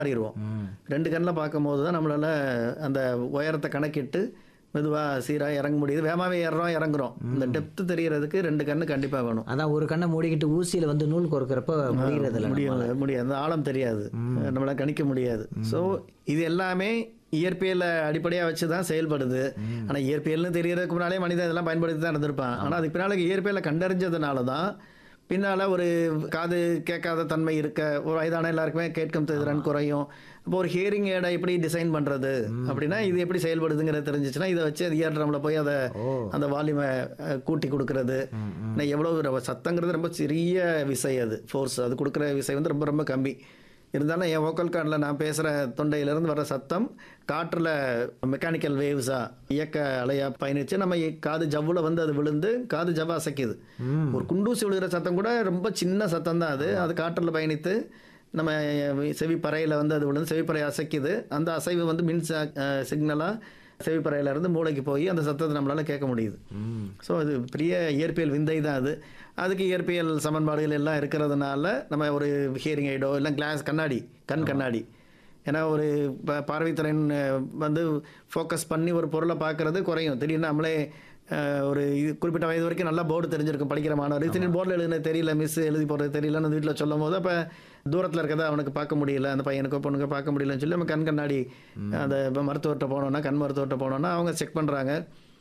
மாறிடுவோம் ம். ரெண்டு கண்ணில் பார்க்கும்போது தான் நம்மளால அந்த உயரத்தை கணக்கிட்டு மெதுவாக சீராக இறங்க முடியுது வேகமாகவே ஏறுறோம் இறங்குறோம் இந்த டெப்த் தெரியறதுக்கு ரெண்டு கண்ணு கண்டிப்பாக வேணும் அதான் ஒரு கண்ணை மூடிக்கிட்டு ஊசியில வந்து நூல் கொறுக்கிறப்ப முடிகிறது இல்லை முடியும் முடியாது அந்த ஆழம் தெரியாது நம்மளால கணிக்க முடியாது ஸோ இது எல்லாமே இயற்பியலை அடிப்படையாக வச்சு தான் செயல்படுது ஆனால் இயற்பியல்னு தெரியறதுக்கு முன்னாலே மனிதன் இதெல்லாம் பயன்படுத்தி தான் இருந்திருப்பான் ஆனால் அதுக்கு பின்னால் இயற்பியலை கண்டறிஞ்சதுனால தான் பின்னால் ஒரு காது கேட்காத தன்மை இருக்க ஒரு வயதான எல்லாருக்குமே கேட்கும் திறன் குறையும் அப்போ ஒரு ஹியரிங் ஏடை எப்படி டிசைன் பண்ணுறது அப்படின்னா இது எப்படி செயல்படுதுங்கிறது தெரிஞ்சிச்சுன்னா இதை வச்சு அது இயர் ட்ரம்ல போய் அதை ஓ அந்த வால்யூமை கூட்டி கொடுக்கறது ஏன்னா எவ்வளோ ரொம்ப சத்தங்கிறது ரொம்ப சிறிய விசை அது ஃபோர்ஸ் அது கொடுக்குற விசை வந்து ரொம்ப ரொம்ப கம்மி இருந்தாலும் என் வோக்கல் கார்டில் நான் பேசுகிற தொண்டையிலேருந்து வர சத்தம் காற்றில் மெக்கானிக்கல் வேவ்ஸாக இயக்க அலையாக பயணிச்சு நம்ம இ- காது ஜவ்வில் வந்து அது விழுந்து காது ஜவ்வு அசைக்குது ஒரு குண்டூசி விழுகிற சத்தம் கூட ரொம்ப சின்ன சத்தம் தான் அது அது காற்றில் பயணித்து நம்ம செவிப்பறையில் வந்து அது விழுந்து செவிப்பறை அசைக்குது அந்த அசைவு வந்து மின் சிக்னலாக செவிப்பறையில இருந்து மூளைக்கு போய் அந்த சத்தத்தை நம்மளால கேட்க முடியுது ம் ஸோ அது பெரிய இயற்பியல் விந்தை தான் அது அதுக்கு இயற்பியல் சமன்பாடுகள் எல்லாம் இருக்கிறதுனால நம்ம ஒரு ஹியரிங் ஐடோ இல்லை கிளாஸ் கண்ணாடி கண் கண்ணாடி ஏன்னா ஒரு ப- பார்வைத்திறன் அஹ், வந்து ஃபோக்கஸ் பண்ணி ஒரு பொருளை பார்க்கறது குறையும் திடீர்னு நம்மளே அஹ், ஒரு இது குறிப்பிட்ட வயது வரைக்கும் நல்லா போர்டு தெரிஞ்சிருக்கும் படிக்கிற மாணவர் திடீர்னு போர்டில் எழுதுனது தெரியல மிஸ் எழுதி போடுறது தெரியலன்னு வீட்டில் சொல்லும் போது அப்போ தூரத்தில் இருக்கிறத அவனுக்கு பார்க்க முடியல அந்த பையனுக்கோ பொண்ணுக்கோ பார்க்க முடியலன்னு சொல்லி நம்ம கண் கண்ணாடி அந்த இப்போ மருத்துவர்கிட்ட போனோம்னா கண் மருத்துவர்கிட்ட போனோம்னா அவங்க செக் பண்ணுறாங்க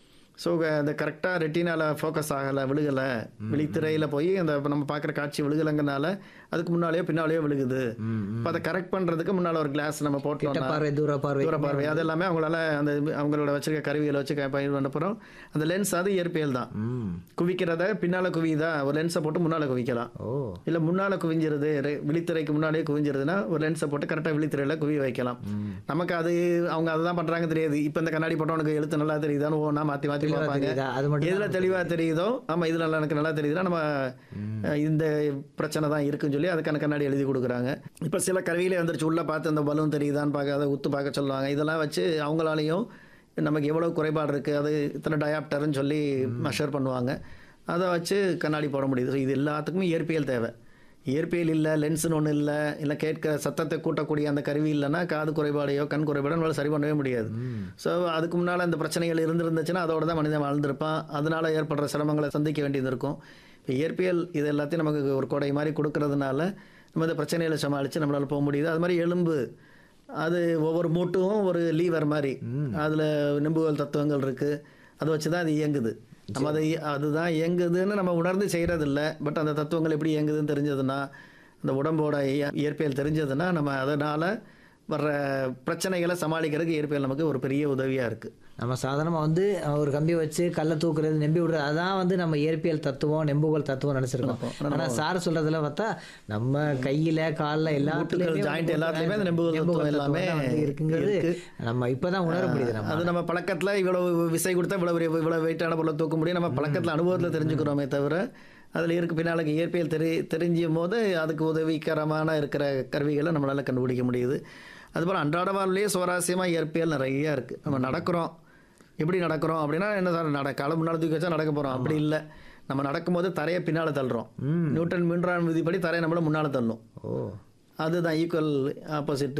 ஸோ அந்த கரெக்டாக ரெட்டினால ஃபோக்கஸ் ஆகலை விழுகலை விழித்திரையில் போய் அந்த இப்ப நம்ம பார்க்குற காட்சி விழுகலைங்கனால அதுக்கு முன்னாலேயோ பின்னாலேயோ விழுகுது ம் இப்போ அதை கரெக்ட் பண்ணுறதுக்கு முன்னால் ஒரு கிளாஸ் நம்ம கிட்ட போட்டோம்னா பார்வை தூர பார்வை தூர பார்வை அது எல்லாமே அவங்களால அந்த இது- அவங்களோட வச்சிருக்க கருவிகளை வச்சு க- பயன் பண்ண போகிறோம் அந்த லென்ஸ் அது இயற்பியல் தான் ம் குவிக்கிறத பின்னால் குவியுதா ஒரு லென்ஸை போட்டு முன்னால் குவிக்கலாம் ஓ இல்லை முன்னால் குவிஞ்சிருது ரெ- விழித்திரைக்கு முன்னாடியே குவிஞ்சிருதுன்னா ஒரு லென்ஸை போட்டு கரெக்டாக விழித்திரையில் குவி வைக்கலாம் நமக்கு அது அவங்க அதுதான் பண்ணுறாங்க தெரியாது இப்போ இந்த கண்ணாடி போட்டவனுக்கு எழுத்து நல்லா தெரியுதான்னு ஒன்றா மாற்றி மாற்றி தெளிவா பார்ப்பாங்க தெரியுதா? அது மட்டும் எதில் தெளிவாக தெரியுதோ ஆமாம் இதில் நல்லா எனக்கு நல்லா தெரியுதுன்னா நம்ம அஹ், இந்த பிரச்சனை தான் இருக்குன்னு சொல்லி அதுக்கான கண்ணாடி எழுதி கொடுக்குறாங்க இப்போ சில கருவியிலே வந்துருச்சு உள்ளே பார்த்து அந்த பலூன் தெரியுதான்னு பார்க்க அதை உத்து பார்க்க சொல்லுவாங்க இதெல்லாம் வச்சு அவங்களாலையும் நமக்கு எவ்வளோ குறைபாடு இருக்குது அது இத்தனை டயாப்டர்னு சொல்லி மெஷர் பண்ணுவாங்க அதை வச்சு கண்ணாடி போட முடியுது ஸோ இது எல்லாத்துக்குமே இயற்பியல் தேவை இயற்பியல் இல்லை லென்ஸ்னு ஒன்று இல்லை இல்லை கேட்க சத்தத்தை கூட்டக்கூடிய அந்த கருவி இல்லைன்னா காது குறைபாடையோ கண் குறைபாடோ நம்மளால சரி பண்ணவே முடியாது ஸோ அதுக்கு முன்னால் அந்த பிரச்சனைகள் இருந்திருந்துச்சுன்னா அதோட தான் மனிதன் வாழ்ந்திருப்பான் அதனால் ஏற்படுற சிரமங்களை சந்திக்க வேண்டியது இருக்கும் இப்போ இயற்பியல் இது எல்லாத்தையும் நமக்கு ஒரு கொடை மாதிரி கொடுக்கறதுனால நம்ம இந்த பிரச்சனைகளை சமாளித்து நம்மளால் போக முடியுது அது மாதிரி எலும்பு அது ஒவ்வொரு மூட்டும் ஒரு லீவர் மாதிரி அதில் நெம்புகோல் தத்துவங்கள் இருக்குது அதை வச்சு தான் அது இயங்குது நம்ம அதை அதுதான் இயங்குதுன்னு நம்ம உணர்ந்து செய்கிறதில்ல பட் அந்த தத்துவங்கள் எப்படி இயங்குதுன்னு தெரிஞ்சதுன்னா அந்த உடம்போட இய- இயற்பியல் தெரிஞ்சதுன்னா நம்ம அதனால் வர்ற பிரச்சனைகளை சமாளிக்கிறதுக்கு இயற்பியல் நமக்கு ஒரு பெரிய உதவியாக இருக்குது நம்ம சாதாரணமாக வந்து அஹ், ஒரு கம்பி வச்சு கல்லை தூக்குறது நெம்பி விடுறது அதான் வந்து நம்ம இயற்பியல் தத்துவம் நெம்புகோல் தத்துவம் நினச்சிருக்கோம் ஆனால் சார் சொல்றதுல பார்த்தா நம்ம கையில் காலில் எல்லாத்துலேயுமே joint எல்லாத்துலயுமே அந்த நெம்புகோல் தத்துவம் எல்லாமே இருக்குங்கிறது நம்ம இப்போதான் உணர முடியுது நம்ம அது நம்ம பழக்கத்தில் இவ்வளவு விசை கொடுத்தா இவ்வளவு பெரிய இவ்வளவு வெயிட்டான பொருளை தூக்க முடியும் நம்ம பழக்கத்தில் அனுபவத்தில் தெரிஞ்சுக்கிறோமே தவிர அதில் இருக்கு பின்னாலுக்கு இயற்பியல் தெரி தெரிஞ்சும் போது அதுக்கு உதவிகரமான இருக்கிற கருவிகளை நம்மளால் கண்டுபிடிக்க முடியுது அதுபோல் அன்றாட வாழ்விலேயே சுவாரஸ்யமாக இயற்பியல் நிறைய இருக்குது நம்ம நடக்கிறோம் எப்படி நடக்கிறோம் அப்படின்னா என்ன சார் நட காலம் முன்னால் தூக்கி வச்சா நடக்க போகிறோம் அப்படி இல்லை நம்ம நடக்கும்போது தரையை பின்னால் தள்ளுறோம் நியூட்டன் மூன்றாம் விதிப்படி தரையை நம்மள முன்னால் தள்ளும் ஓ அதுதான் equal opposite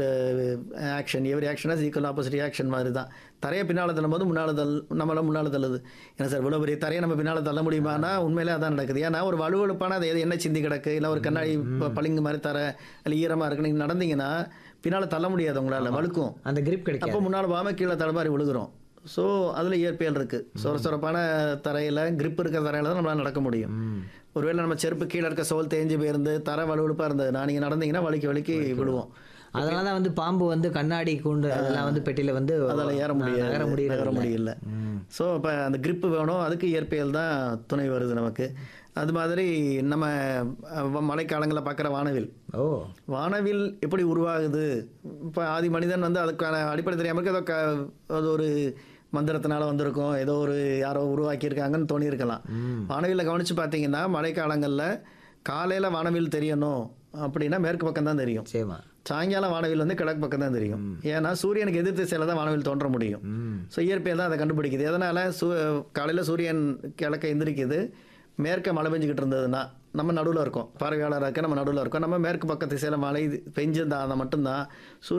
action every action is equal opposite action மாதிரி தான் தரையை பின்னால் தள்ளும்போது முன்னால் தள் நம்மளால் முன்னால் தள்ளுது ஏன்னா சார் இவ்வளோ பெரிய தரையை நம்ம பின்னால் தள்ள முடியுமானா உண்மையிலே அதான் நடக்குது ஏன்னா ஒரு வலுவழுப்பான அது எது என்ன சிந்தி கிடக்கு இல்லை ஒரு கண்ணாடி ப- பளிங்கு மாதிரி தர இல்லை ஈரமாக இருக்கு நீங்கள் நடந்தீங்கன்னா பின்னால் தள்ள முடியாது உங்களால் வழுக்கும் அந்த கிரிப் கிடைக்காது அப்போ முன்னால் பாம கீழே தடுமாறி விழுகிறோம் ஸோ அதில் இயற்பியல் இருக்குது சொர சொரப்பான தரையில் grip இருக்கிற தரையில் தான் நம்மளால் நடக்க முடியும் ஒருவேளை நம்ம செருப்பு கீழே இருக்க சோல் தேஞ்சு போயிருந்து தரை வலுவழுப்பாக இருந்தது நான் நீங்கள் நடந்தீங்கன்னா வலிக்கு வலிக்கு விடுவோம் அதனால தான் வந்து பாம்பு வந்து கண்ணாடி கூண்டு அதெல்லாம் வந்து பெட்டியில வந்து அதில் ஏற முடியாது நகர முடியல நகர முடியல ஸோ இப்போ அந்த grip வேணும் அதுக்கு இயற்பியல் தான் துணை வருது நமக்கு அது மாதிரி நம்ம அஹ், மழைக்காலங்களில் பார்க்குற வானவில் ஓ வானவில் எப்படி உருவாகுது இப்போ ஆதி மனிதன் வந்து அதுக்கான அடிப்படை தெரியாமல் இருக்கு ஏதோ க அது ஒரு மந்திரத்தினால வந்திருக்கும் ஏதோ ஒரு யாரோ உருவாக்கியிருக்காங்கன்னு தோணியிருக்கலாம் வானவில்ல கவனித்து பார்த்தீங்கன்னா மழைக்காலங்களில் காலையில் வானவில் தெரியணும் அப்படின்னா மேற்கு பக்கம் தான் தெரியும் சரிம்மா சாயங்காலம் வானவில் வந்து கிழக்கு பக்கம் தான் தெரியும் ஏன்னா சூரியனுக்கு எதிர் திசையில் தான் வானவில் தோன்ற முடியும் ஸோ இயற்பியல் தான் அதை கண்டுபிடிக்குது எதனால் சூ காலையில் சூரியன் கிழக்க எந்திரிக்குது மேற்க மழை பெஞ்சுக்கிட்டு இருந்ததுன்னா நம்ம நடுவில் இருக்கோம் பார்வையாளராக இருக்க நம்ம நடுவில் இருக்கோம் நம்ம மேற்கு பக்கத்து திசையில் மழை பெஞ்சிருந்தா மட்டும்தான் சூரிய